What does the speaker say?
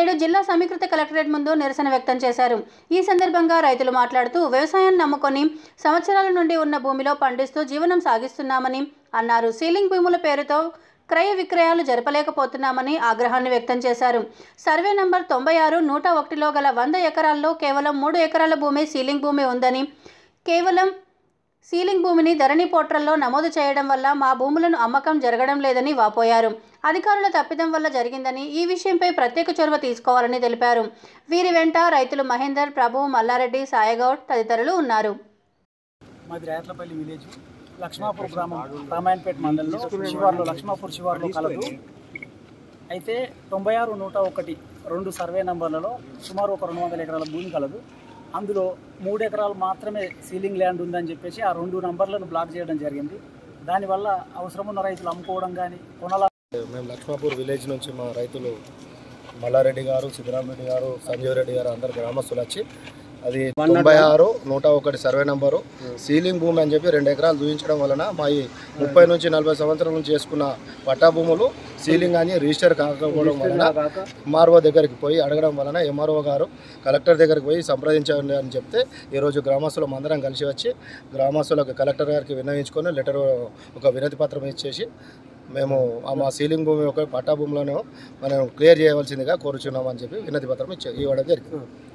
నేడు జిల్లా సమీకృత కలెక్టరేట్ ముందు నిరసన వ్యక్తం చేశారు ఈ సందర్భంగా రైతులు మాట్లాడుతూ వ్యవసాయాన్ని నమ్ముకొని సంవత్సరాల నుండి ఉన్న భూమిలో పండిస్తూ జీవనం సాగిస్తున్నామని అన్నారు సీలింగ్ భూముల పేరుతో క్రయ విక్రయాలు జరపలేకపోతున్నామని ఆగ్రహాన్ని వ్యక్తం చేశారు సర్వే నంబర్ తొంభై ఆరు నూట ఒకటిలో గల వంద ఎకరాల్లో కేవలం మూడు ఎకరాల భూమి సీలింగ్ భూమి ఉందని కేవలం సీలింగ్ భూమిని ధరణి పోర్టల్లో నమోదు చేయడం వల్ల మా భూములను అమ్మకం జరగడం లేదని వాపోయారు అధికారుల తప్పిదం వల్ల జరిగిందని ఈ విషయంపై ప్రత్యేక చొరవ తీసుకోవాలని తెలిపారు వీరి వెంట రైతులు మహేందర్ ప్రభు మల్లారెడ్డి సాయగౌడ్ తదితరులు ఉన్నారు మాది రేట్లపల్లి విలేజ్ లక్ష్మాపూర్ గ్రామం రామాయణపేట మండలంలో శివార్లో లక్ష్మాపూర్ శివార్లో కలదు అయితే తొంభై ఆరు నూట ఒకటి రెండు సర్వే నంబర్లలో సుమారు ఒక రెండు వందల ఎకరాల భూమి కలదు అందులో మూడు ఎకరాలు మాత్రమే సీలింగ్ ల్యాండ్ ఉందని చెప్పేసి ఆ రెండు నంబర్లను బ్లాక్ చేయడం జరిగింది దానివల్ల అవసరం ఉన్న రైతులు అమ్ముకోవడం కానీ కొనాల మేము లక్ష్మాపూర్ విలేజ్ నుంచి మా రైతులు మల్లారెడ్డి గారు సిద్ధరామరెడ్డి గారు సంజీవ్ రెడ్డి గారు అందరు గ్రామస్తులు వచ్చి అది తొంభై ఆరు నూట ఒకటి సర్వే నంబరు సీలింగ్ భూమి అని చెప్పి రెండు ఎకరాలు చూపించడం వలన మా ఈ ముప్పై నుంచి నలభై సంవత్సరాల నుంచి చేసుకున్న పట్టా భూములు సీలింగ్ అని రిజిస్టర్ కాకపోవడం వలన ఎంఆర్ఓ దగ్గరికి పోయి అడగడం వలన ఎంఆర్ఓ గారు కలెక్టర్ దగ్గరికి పోయి సంప్రదించండి అని చెప్తే ఈరోజు గ్రామస్తులం అందరం కలిసి వచ్చి గ్రామస్తులకు కలెక్టర్ గారికి విన్నవించుకొని లెటర్ ఒక వినతి పత్రం ఇచ్చేసి మేము ఆ మా సీలింగ్ భూమి ఒక పట్టా భూమిలోనే మనం క్లియర్ చేయవలసిందిగా కోరుచున్నామని చెప్పి వినతి పత్రం ఇచ్చే ఇవ్వడం జరిగింది